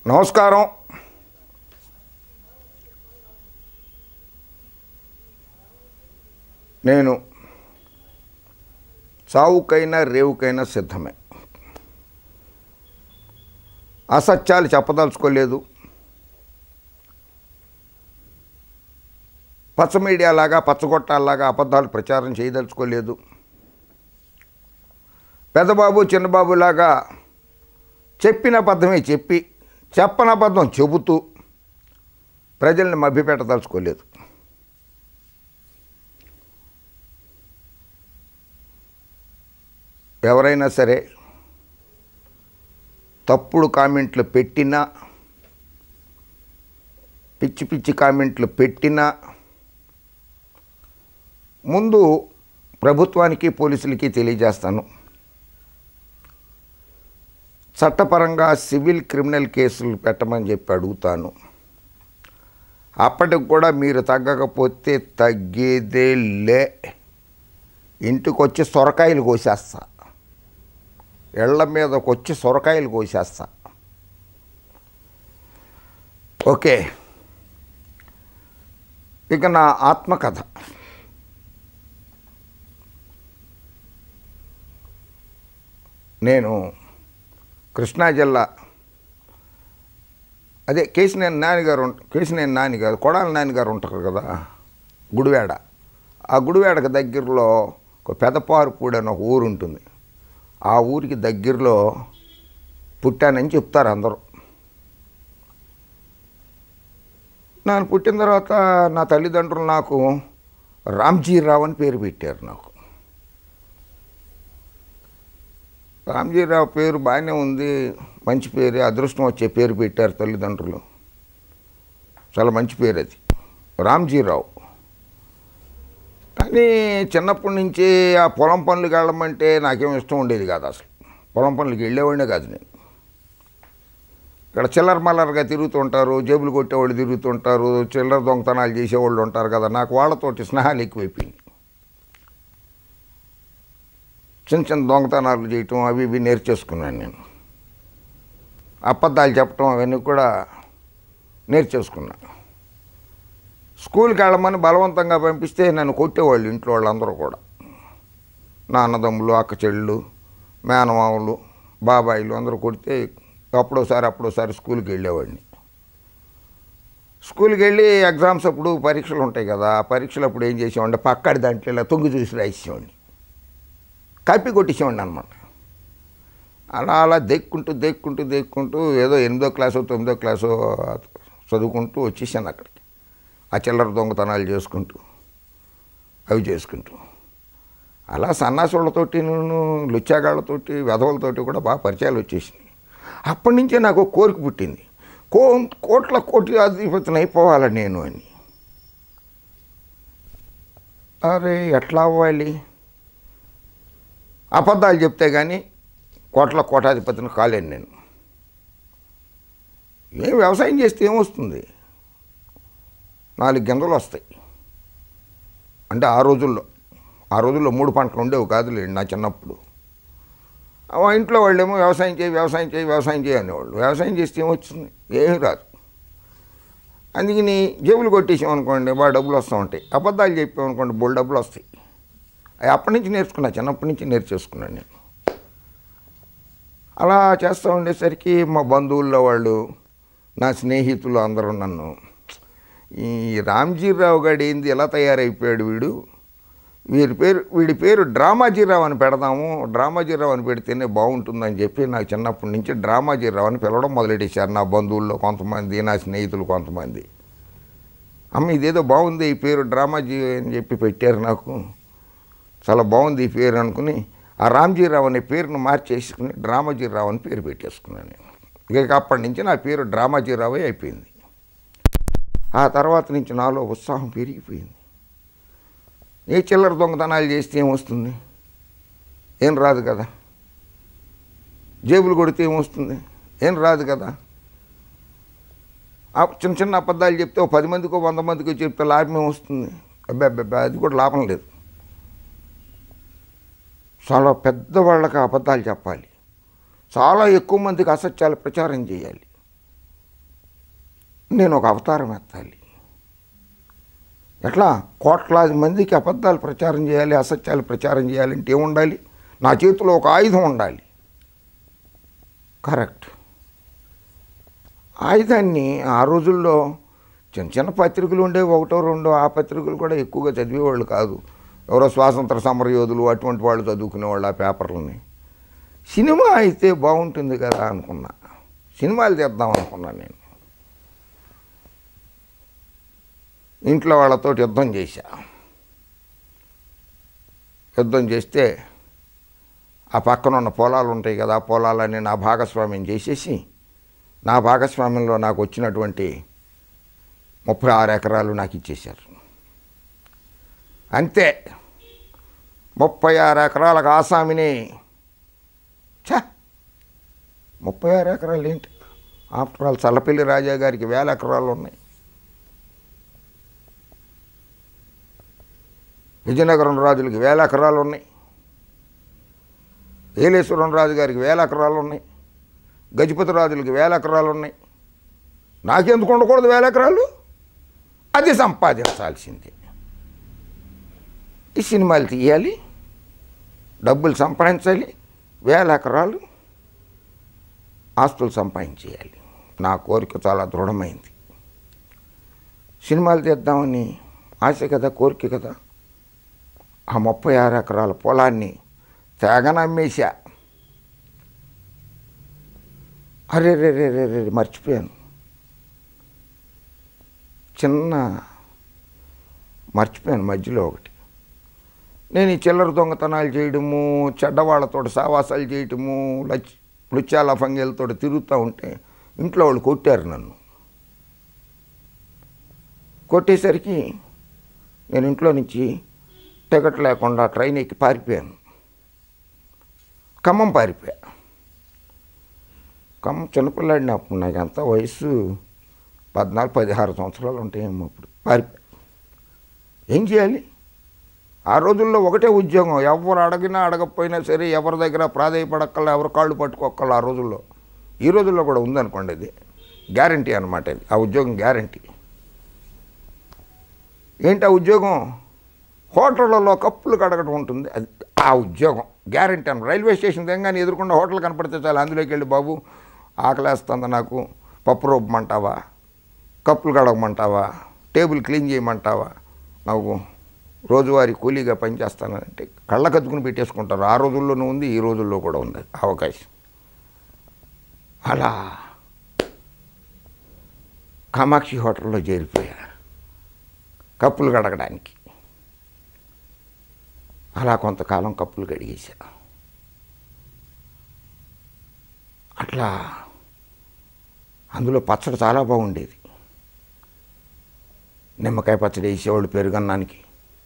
నమస్కారం నేను సావుకైనా రేవుకైనా సిద్ధమే అసత్యాలు చెప్పదలుచుకోలేదు పచ్చ మీడియా లాగా పచ్చగొట్టాలాగా అబద్ధాలు ప్రచారం చేయదలుచుకోలేదు పెద్దబాబు చిన్నబాబు లాగా చెప్పిన అబద్ధమే చెప్పి చెప్పని అబద్ధం చెబుతూ ప్రజల్ని మభ్యపెట్టదలుచుకోలేదు ఎవరైనా సరే తప్పుడు కామెంట్లు పెట్టినా పిచ్చి పిచ్చి కామెంట్లు పెట్టినా ముందు ప్రభుత్వానికి పోలీసులకి తెలియజేస్తాను చట్టపరంగా సివిల్ క్రిమినల్ కేసులు పెట్టమని చెప్పి అడుగుతాను అప్పటికి కూడా మీరు తగ్గకపోతే తగ్గేదే లే ఇంటికి వచ్చి సొరకాయలు కోసేస్తా ఎళ్ళ మీదకి వచ్చి సొరకాయలు కోసేస్తా ఓకే ఇక నా ఆత్మకథ నేను కృష్ణా జిల్లా అదే కేసినేని నాన్నగారు ఉంట కేసినేని నాని గారు కొడాలి నాన్నగారు ఉంటారు కదా గుడివాడ ఆ గుడివాడకి దగ్గరలో ఒక పెదపారుపూడి అని ఒక ఊరు ఉంటుంది ఆ ఊరికి దగ్గరలో పుట్టానని చెప్తారు అందరూ నేను పుట్టిన తర్వాత నా తల్లిదండ్రులు నాకు రామ్జీరావు అని పేరు పెట్టారు నాకు రామ్జీరావు పేరు బాగానే ఉంది మంచి పేరే అదృష్టం వచ్చే పేరు పెట్టారు తల్లిదండ్రులు చాలా మంచి పేరు అది రామ్జీరావు కానీ చిన్నప్పటి నుంచి ఆ పొలం పనులకు వెళ్ళమంటే నాకేం ఇష్టం ఉండేది కాదు అసలు పొలం పనులకి వెళ్ళేవాడినే కాదు నేను ఇక్కడ చిల్లర మల్లరగా తిరుగుతుంటారు జేబులు కొట్టేవాళ్ళు తిరుగుతుంటారు చిల్లర దొంగతనాలు చేసేవాళ్ళు ఉంటారు కదా నాకు వాళ్ళతోటి స్నేహాలు ఎక్కువైపోయింది చిన్న చిన్న దొంగతనాలు చేయటం అవి ఇవి నేర్చేసుకున్నాను నేను అబద్ధాలు చెప్పటం అవన్నీ కూడా నేర్చేసుకున్నా స్కూల్కి వెళ్ళమని బలవంతంగా పంపిస్తే నన్ను కొట్టేవాళ్ళు ఇంట్లో వాళ్ళందరూ కూడా నా అన్నదమ్ములు అక్క చెళ్ళు మేనమామలు బాబాయిలు అందరూ కొడితే అప్పుడోసారి అప్పుడోసారి స్కూల్కి వెళ్ళేవాడిని స్కూల్కి వెళ్ళి ఎగ్జామ్స్ అప్పుడు పరీక్షలు ఉంటాయి కదా ఆ పరీక్షలు అప్పుడు ఏం చేసేవాడిని పక్కడి దాంట్లో ఇలా తొంగి చూసి రాసేవాడిని కాపీ కొట్టేసేవాడిని అనమాట అలా అలా దెక్కుంటూ దెక్కుంటూ దెక్కుంటూ ఏదో ఎనిమిదో క్లాసో తొమ్మిదో క్లాసో చదువుకుంటూ వచ్చేసాను అక్కడికి ఆ చిల్లర దొంగతనాలు చేసుకుంటూ అవి చేసుకుంటూ అలా సన్నాసులతోటి నేను లుచ్చాగాళ్ళతోటి వెధవలతోటి కూడా బాగా పరిచయాలు వచ్చేసినాయి అప్పటి నుంచే నాకు ఒక కోరిక పుట్టింది కో కోట్ల కోటి అధిపతిని అయిపోవాలి నేను అని అరే ఎట్లా అవ్వాలి అబద్ధాలు చెప్తే కానీ కోట్ల కోటాధిపతిని కాలేను నేను ఏం వ్యవసాయం చేస్తే ఏమొస్తుంది నాలుగు గింజలు వస్తాయి అంటే ఆ రోజుల్లో ఆ రోజుల్లో మూడు పంటలు ఉండేవి కాదులేండి నా చిన్నప్పుడు మా ఇంట్లో వాళ్ళేమో వ్యవసాయం చేయి వ్యవసాయం చేయి వ్యవసాయం చేయి అనేవాళ్ళు వ్యవసాయం చేస్తే ఏమొస్తుంది ఏమీ రాదు అందుకని జేబులు కొట్టేసాం అనుకోండి బాగా డబ్బులు వస్తూ ఉంటాయి అబద్ధాలు చెప్పామనుకోండి బోల్ డబ్బులు వస్తాయి అవి అప్పటి నుంచి నేర్చుకున్నా చిన్నప్పటి నుంచి నేర్చేసుకున్నాను నేను అలా చేస్తూ ఉండేసరికి మా బంధువుల్లో వాళ్ళు నా స్నేహితులు అందరూ నన్ను ఈ రామ్జీరావు గారు ఏంది ఎలా తయారైపోయాడు వీడు వీరి పేరు వీడి పేరు డ్రామాజీరావు అని పెడదాము డ్రామాజీరావు అని పెడితేనే బాగుంటుందని చెప్పి నాకు చిన్నప్పటి నుంచి డ్రామాజీరావు అని పిలవడం మొదలెట్టేశారు నా బంధువుల్లో కొంతమంది నా స్నేహితులు కొంతమంది అమ్మ ఇదేదో బాగుంది ఈ పేరు డ్రామాజీ అని చెప్పి పెట్టారు నాకు చాలా బాగుంది ఈ పేరు అనుకుని ఆ రామ్జీరావు అనే పేరును మార్చేసుకుని డ్రామాజీరావు అని పేరు పెట్టేసుకున్నాను నేను ఇక అప్పటి నుంచి నా పేరు డ్రామాజీరావే అయిపోయింది ఆ తర్వాత నుంచి నాలో ఉత్సాహం పెరిగిపోయింది ఏ చిల్లర దొంగతనాలు చేస్తే ఏమొస్తుంది ఏం రాదు కదా జేబులు కొడితే ఏమొస్తుంది ఏం రాదు కదా ఆ చిన్న చిన్న అబద్ధాలు చెప్తే ఓ పది మందికో వంద మందికో చెప్తే లాభం ఏమొస్తుంది అబ్బా అబ్బా అది కూడా లాభం లేదు చాలా పెద్దవాళ్ళకి అబద్ధాలు చెప్పాలి చాలా ఎక్కువ మందికి అసత్యాలు ప్రచారం చేయాలి నేను ఒక అవతారం ఎత్తాలి ఎట్లా కోట్లాది మందికి అబద్ధాలు ప్రచారం చేయాలి అసత్యాలు ప్రచారం చేయాలంటే ఏముండాలి నా చేతిలో ఒక ఆయుధం ఉండాలి కరెక్ట్ ఆయుధాన్ని ఆ రోజుల్లో చిన్న చిన్న పత్రికలు ఉండేవి ఒకటో రెండో ఆ పత్రికలు కూడా ఎక్కువగా చదివేవాళ్ళు కాదు ఎవరో స్వాతంత్ర సమరయోధులు అటువంటి వాళ్ళు చదువుకునేవాళ్ళు ఆ పేపర్లని సినిమా అయితే బాగుంటుంది కదా అనుకున్నా సినిమాలు తీద్దాం అనుకున్నాను నేను ఇంట్లో వాళ్ళతో యుద్ధం చేశా యుద్ధం చేస్తే ఆ పక్కన ఉన్న పొలాలు ఉంటాయి కదా ఆ పొలాలన్నీ నా భాగస్వామ్యం చేసేసి నా భాగస్వామ్యంలో నాకు వచ్చినటువంటి ముప్పై ఆరు ఎకరాలు నాకు ఇచ్చేశారు అంతే ముప్పై ఆరు ఎకరాలకు ఆసామిని ఛ ముప్పై ఆరు ఎకరాలు ఏంటి ఆఫ్టర్ ఆల్ చల్లపల్లి రాజా గారికి వేల ఎకరాలు ఉన్నాయి విజయనగరం రాజులకి వేల ఎకరాలు ఉన్నాయి ఏలేశ్వరం రాజు గారికి వేల ఎకరాలు ఉన్నాయి గజపతి రాజులకి వేల ఎకరాలు ఉన్నాయి నాకెందుకు ఉండకూడదు వేల ఎకరాలు అది సంపాదించాల్సిందే ఈ సినిమాలు తీయాలి డబ్బులు సంపాదించాలి వేల ఎకరాలు ఆస్తులు సంపాదించేయాలి నా కోరిక చాలా దృఢమైంది సినిమాలు తీద్దామని ఆశ కదా కోరిక కదా ఆ ముప్పై ఆరు ఎకరాల పొలాన్ని తెగనమ్మేశా అరే రే రే రే రే మర్చిపోయాను చిన్న మర్చిపోయాను మధ్యలో ఒకటి నేను ఈ చిల్లర దొంగతనాలు చేయడము చెడ్డవాళ్ళతో సావాసాలు చేయటము లచ్ లుచ్చాల ఫంగేలతో తిరుగుతూ ఉంటే ఇంట్లో వాళ్ళు కొట్టారు నన్ను కొట్టేసరికి నేను ఇంట్లో నుంచి టికెట్ లేకుండా ట్రైన్ ఎక్కి పారిపోయాను ఖమ్మం పారిపోయా ఖమ్మం చిన్నపిల్లాడిని అప్పుడు నాకు ఎంత వయసు పద్నాలుగు పదిహారు సంవత్సరాలు ఉంటాయేమో అప్పుడు పారిపోయా ఏం చేయాలి ఆ రోజుల్లో ఒకటే ఉద్యోగం ఎవరు అడిగినా అడగకపోయినా సరే ఎవరి దగ్గర ప్రాధాయపడక్కల ఎవరి కాళ్ళు పట్టుకోక్కల ఆ రోజుల్లో ఈ రోజుల్లో కూడా ఉందనుకోండి ఇది గ్యారంటీ అనమాట ఇది ఆ ఉద్యోగం గ్యారంటీ ఏంటి ఆ ఉద్యోగం హోటళ్ళలో కప్పులు కడగడం ఉంటుంది అది ఆ ఉద్యోగం గ్యారంటీ అన్న రైల్వే స్టేషన్ దిగగానే ఎదురుకుండా హోటల్ కనపడితే చాలు అందులోకి వెళ్ళి బాబు ఆకలేస్తుంది నాకు పప్పు రూపమంటావా కప్పులు కడగమంటావా టేబుల్ క్లీన్ చేయమంటావా నాకు రోజువారీ కూలీగా పనిచేస్తానంటే కళ్ళ కత్తుకుని పెట్టేసుకుంటారు ఆ రోజుల్లోనూ ఉంది ఈ రోజుల్లో కూడా ఉంది అవకాశం అలా కామాక్షి హోటల్లో చేరిపోయా కప్పులు కడగడానికి అలా కొంతకాలం కప్పులు కడిగేశా అట్లా అందులో పచ్చడి చాలా బాగుండేది నిమ్మకాయ పచ్చడి వేసేవాళ్ళు పెరుగన్నానికి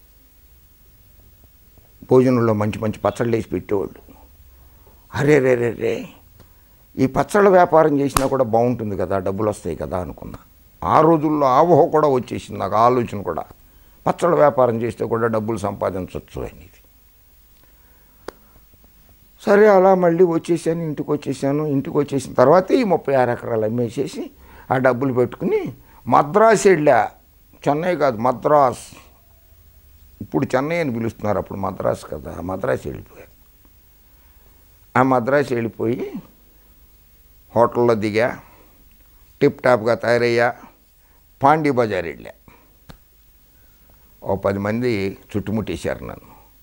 భోజనంలో మంచి మంచి పచ్చళ్ళు వేసి పెట్టేవాళ్ళు అరే రే రే రే ఈ పచ్చళ్ళ వ్యాపారం చేసినా కూడా బాగుంటుంది కదా డబ్బులు వస్తాయి కదా అనుకున్నా ఆ రోజుల్లో ఆవహ కూడా వచ్చేసింది నాకు ఆలోచన కూడా పచ్చళ్ళ వ్యాపారం చేస్తే కూడా డబ్బులు సంపాదించవచ్చు అనేది సరే అలా మళ్ళీ వచ్చేసాను ఇంటికి వచ్చేసాను ఇంటికి వచ్చేసిన తర్వాత ఈ ముప్పై ఆరు ఎకరాలు అమ్మేసేసి ఆ డబ్బులు పెట్టుకుని మద్రాసు వెళ్ళా చెన్నై కాదు మద్రాస్ ఇప్పుడు చెన్నై అని పిలుస్తున్నారు అప్పుడు మద్రాసు కదా మద్రాసు వెళ్ళిపోయా ఆ మద్రాసు వెళ్ళిపోయి హోటల్లో దిగా టిప్ టాప్గా తయారయ్యా పాండీ బజార్ వెళ్ళా ఓ పది మంది చుట్టుముట్టేశారు నన్ను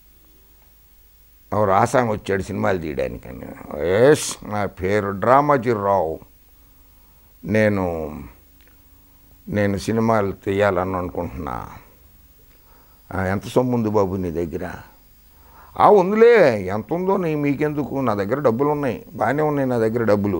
ఎవరు ఆసాం వచ్చాడు సినిమాలు తీయడానికని ఎస్ నా పేరు డ్రామాజీ రావు నేను నేను సినిమాలు తీయాలని అనుకుంటున్నా "ఆ, ఎంత సొమ్ము ఉంది బాబు నీ దగ్గర ఆ ఉందిలే ఎంత ఉందో నీ మీకెందుకు నా దగ్గర డబ్బులు ఉన్నాయి బాగానే ఉన్నాయి నా దగ్గర డబ్బులు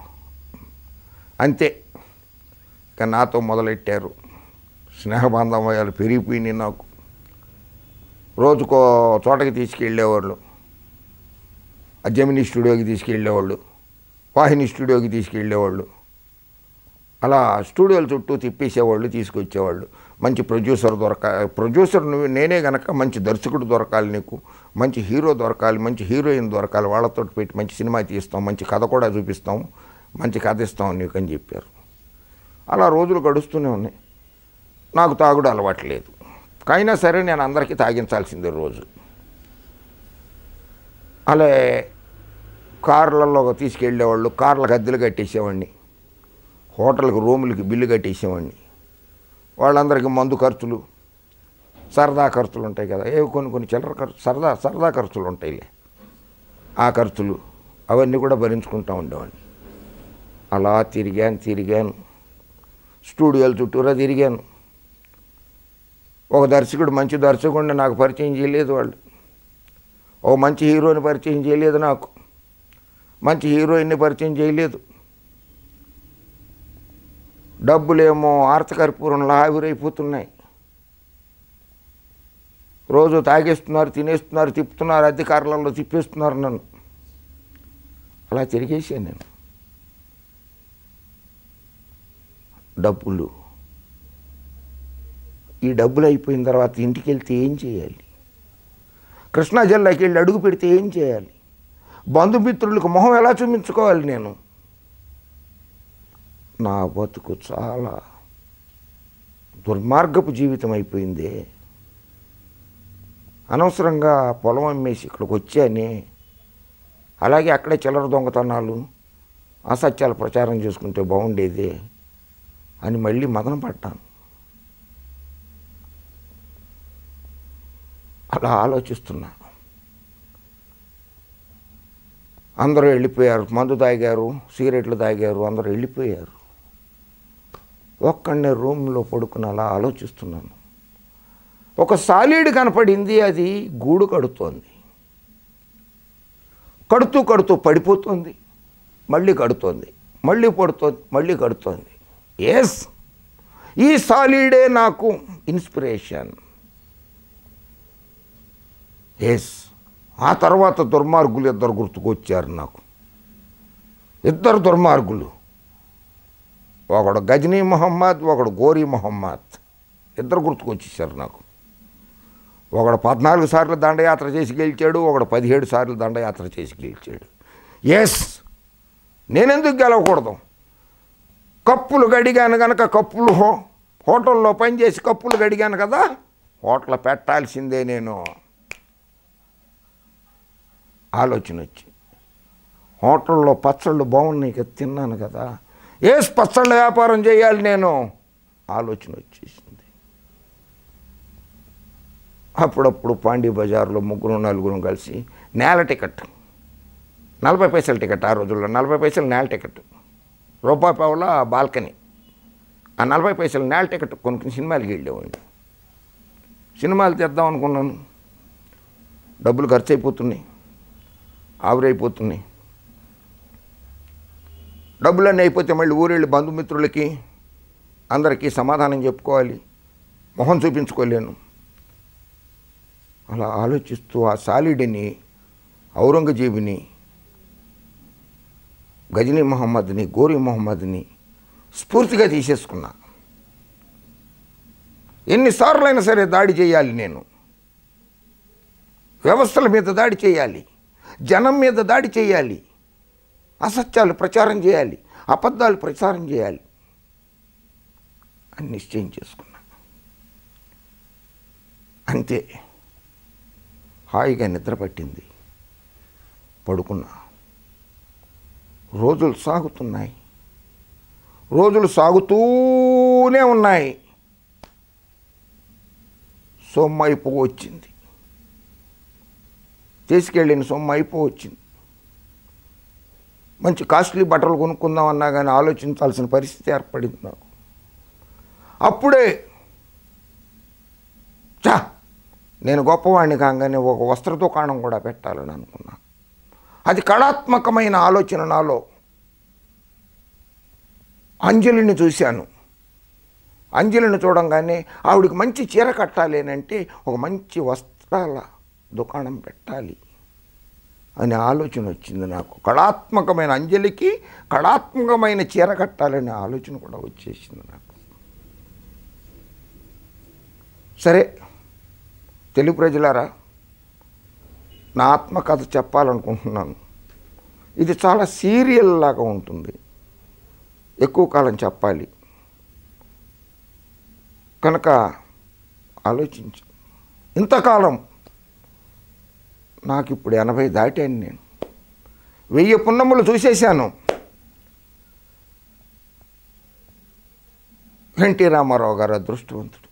అంతే ఇక నాతో మొదలెట్టారు స్నేహబాంధవ్యాలు పెరిగిపోయినాయి నాకు రోజుకో చోటకి తీసుకెళ్ళేవాళ్ళు ఆ జమినీ స్టూడియోకి తీసుకెళ్ళేవాళ్ళు వాహిని స్టూడియోకి తీసుకెళ్ళేవాళ్ళు అలా స్టూడియోల చుట్టూ తిప్పేసేవాళ్ళు తీసుకొచ్చేవాళ్ళు మంచి ప్రొడ్యూసర్ దొరక ప్రొడ్యూసర్ నువ్వు నేనే గనక మంచి దర్శకుడు దొరకాలి నీకు మంచి హీరో దొరకాలి మంచి హీరోయిన్ దొరకాలి వాళ్ళతో పెట్టి మంచి సినిమా తీస్తాం మంచి కథ కూడా చూపిస్తాం మంచి కథ ఇస్తాం నీకు అని చెప్పారు అలా రోజులు గడుస్తూనే ఉన్నాయి నాకు తాగుడు అలవాట్లేదు అయినా సరే నేను అందరికీ తాగించాల్సిందే రోజు అలా కార్లలో తీసుకెళ్ళేవాళ్ళు కార్లకు అద్దెలు కట్టేసేవాడిని హోటల్కి రూములకి బిల్లు కట్టేసేవాడిని వాళ్ళందరికీ మందు ఖర్చులు సరదా ఖర్చులు ఉంటాయి కదా ఏవి కొన్ని కొన్ని చిల్లర ఖర్చు సరదా సరదా ఖర్చులు ఉంటాయిలే ఆ ఖర్చులు అవన్నీ కూడా భరించుకుంటూ ఉండేవాడిని అలా తిరిగాను తిరిగాను స్టూడియోల చుట్టూరా తిరిగాను ఒక దర్శకుడు మంచి దర్శకుడిని నాకు పరిచయం చేయలేదు వాళ్ళు ఓ మంచి హీరోని పరిచయం చేయలేదు నాకు మంచి హీరోయిన్ని పరిచయం చేయలేదు డబ్బులేమో ఆర్తకర్పూరంలో ఆవిరైపోతున్నాయి రోజు తాగేస్తున్నారు తినేస్తున్నారు తిప్పుతున్నారు అధికారులలో తిప్పేస్తున్నారు నన్ను అలా తిరిగేసాను నేను డబ్బులు ఈ డబ్బులు అయిపోయిన తర్వాత ఇంటికి వెళ్తే ఏం చేయాలి కృష్ణా జిల్లాకి వెళ్ళి అడుగు పెడితే ఏం చేయాలి బంధుమిత్రులకు మొహం ఎలా చూపించుకోవాలి నేను నా బతుకు చాలా దుర్మార్గపు జీవితం అయిపోయిందే అనవసరంగా పొలం అమ్మేసి ఇక్కడికి వచ్చానే అలాగే అక్కడే చిల్లర దొంగతనాలు అసత్యాలు ప్రచారం చేసుకుంటే బాగుండేదే అని మళ్ళీ మదన పడ్డాను అలా ఆలోచిస్తున్నా అందరూ వెళ్ళిపోయారు మందు తాగారు సిగరెట్లు తాగారు అందరూ వెళ్ళిపోయారు ఒక్కడనే రూమ్లో పడుకుని అలా ఆలోచిస్తున్నాను ఒక సాలీడ్ కనపడింది అది గూడు కడుతోంది కడుతూ కడుతూ పడిపోతుంది మళ్ళీ కడుతోంది మళ్ళీ పడుతోంది మళ్ళీ కడుతోంది ఎస్ ఈ సాలీడే నాకు ఇన్స్పిరేషన్ ఎస్ ఆ తర్వాత దుర్మార్గులు ఇద్దరు గుర్తుకొచ్చారు నాకు ఇద్దరు దుర్మార్గులు ఒకడు గజనీ మొహమ్మద్ ఒకడు గోరీ మొహమ్మద్ ఇద్దరు గుర్తుకొచ్చేసారు నాకు ఒకడు పద్నాలుగు సార్లు దండయాత్ర చేసి గెలిచాడు ఒకడు పదిహేడు సార్లు దండయాత్ర చేసి గెలిచాడు ఎస్ నేనెందుకు గెలవకూడదు కప్పులు గడిగాను కనుక కప్పులు హో హోటల్లో పనిచేసి కప్పులు గడిగాను కదా హోటల్ పెట్టాల్సిందే నేను ఆలోచన వచ్చి హోటల్లో పచ్చళ్ళు బాగున్నాయి కదా తిన్నాను కదా ఏస్ పచ్చళ్ళ వ్యాపారం చేయాలి నేను ఆలోచన వచ్చేసింది అప్పుడప్పుడు పాండీ బజార్లో ముగ్గురు నలుగురు కలిసి నేల టికెట్ నలభై పైసల టికెట్ ఆ రోజుల్లో నలభై పైసలు నేల టికెట్ రూపాయి పావుల బాల్కనీ ఆ నలభై పైసలు నేల టికెట్ కొనుక్కుని సినిమాలకి వెళ్ళేవాడిని సినిమాలు తెద్దాం అనుకున్నాను డబ్బులు ఖర్చు అయిపోతున్నాయి ఆవిరైపోతున్నాయి డబ్బులన్నీ అయిపోతే మళ్ళీ ఊరెళ్ళి బంధుమిత్రులకి అందరికీ సమాధానం చెప్పుకోవాలి మొహం చూపించుకోలేను అలా ఆలోచిస్తూ ఆ సాలిడిని ఔరంగజేబుని గజనీ మహమ్మద్ని గోరీ మహమ్మద్ని స్ఫూర్తిగా తీసేసుకున్నా ఎన్నిసార్లైనా సరే దాడి చేయాలి నేను వ్యవస్థల మీద దాడి చేయాలి జనం మీద దాడి చేయాలి అసత్యాలు ప్రచారం చేయాలి అబద్ధాలు ప్రచారం చేయాలి అని నిశ్చయం చేసుకున్నా అంతే హాయిగా నిద్ర పట్టింది పడుకున్నా రోజులు సాగుతున్నాయి రోజులు సాగుతూనే ఉన్నాయి సొమ్ము అయిపో వచ్చింది తీసుకెళ్ళిన సొమ్ము అయిపో వచ్చింది మంచి కాస్ట్లీ బట్టలు కొనుక్కుందాం అన్నా కానీ ఆలోచించాల్సిన పరిస్థితి ఏర్పడింది నాకు అప్పుడే చా నేను గొప్పవాడిని కాగానే ఒక వస్త్ర దుకాణం కూడా పెట్టాలని అనుకున్నా అది కళాత్మకమైన ఆలోచన నాలో అంజలిని చూశాను అంజలిని చూడంగానే ఆవిడకి మంచి చీర కట్టాలి అని అంటే ఒక మంచి వస్త్రాల దుకాణం పెట్టాలి అనే ఆలోచన వచ్చింది నాకు కళాత్మకమైన అంజలికి కళాత్మకమైన చీర కట్టాలనే ఆలోచన కూడా వచ్చేసింది నాకు సరే తెలుగు ప్రజలారా నా ఆత్మకథ చెప్పాలనుకుంటున్నాను ఇది చాలా సీరియల్ లాగా ఉంటుంది ఎక్కువ కాలం చెప్పాలి కనుక ఆలోచించు ఇంతకాలం నాకు ఇప్పుడు ఎనభై దాటాను నేను వెయ్యి పున్నములు చూసేశాను ఎన్టీ రామారావు గారు అదృష్టవంతుడు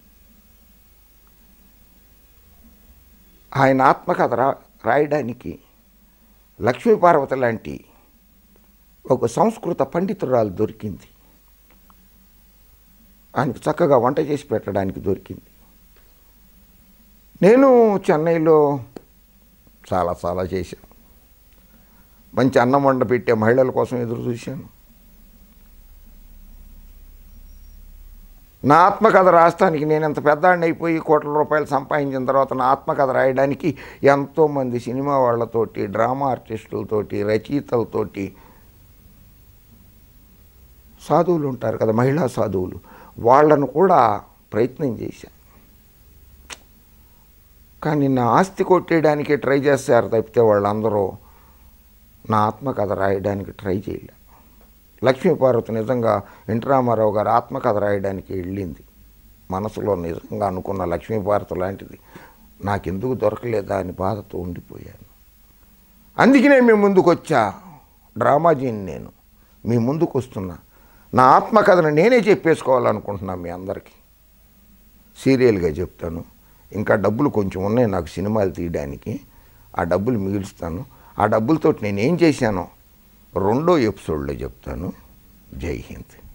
ఆయన ఆత్మకథ రా రాయడానికి లక్ష్మీపార్వతి లాంటి ఒక సంస్కృత పండితురాలు దొరికింది ఆయనకు చక్కగా వంట చేసి పెట్టడానికి దొరికింది నేను చెన్నైలో చాలా చాలా చేశాను మంచి అన్నం వండ పెట్టే మహిళల కోసం ఎదురు చూశాను నా ఆత్మకథ రాష్ట్రానికి నేను ఇంత పెద్దాడిని అయిపోయి కోట్ల రూపాయలు సంపాదించిన తర్వాత నా ఆత్మకథ రాయడానికి ఎంతోమంది సినిమా వాళ్ళతోటి డ్రామా ఆర్టిస్టులతోటి రచయితలతోటి సాధువులు ఉంటారు కదా మహిళా సాధువులు వాళ్ళను కూడా ప్రయత్నం చేశాను కానీ నా ఆస్తి కొట్టేయడానికి ట్రై చేస్తారు తప్పితే వాళ్ళందరూ నా ఆత్మకథ రాయడానికి ట్రై చేయలే లక్ష్మీపార్వతి నిజంగా ఎన్టీ రామారావు గారు ఆత్మకథ రాయడానికి వెళ్ళింది మనసులో నిజంగా అనుకున్న లక్ష్మీపార్వతి లాంటిది నాకెందుకు దొరకలేదా అని బాధతో ఉండిపోయాను అందుకనే మీ ముందుకు వచ్చా డ్రామాజీని నేను మీ ముందుకు వస్తున్నా నా ఆత్మకథను నేనే చెప్పేసుకోవాలనుకుంటున్నా మీ అందరికీ సీరియల్గా చెప్తాను ఇంకా డబ్బులు కొంచెం ఉన్నాయి నాకు సినిమాలు తీయడానికి ఆ డబ్బులు మిగులుస్తాను ఆ డబ్బులతో నేను ఏం చేశానో రెండో ఎపిసోడ్లో చెప్తాను జై హింద్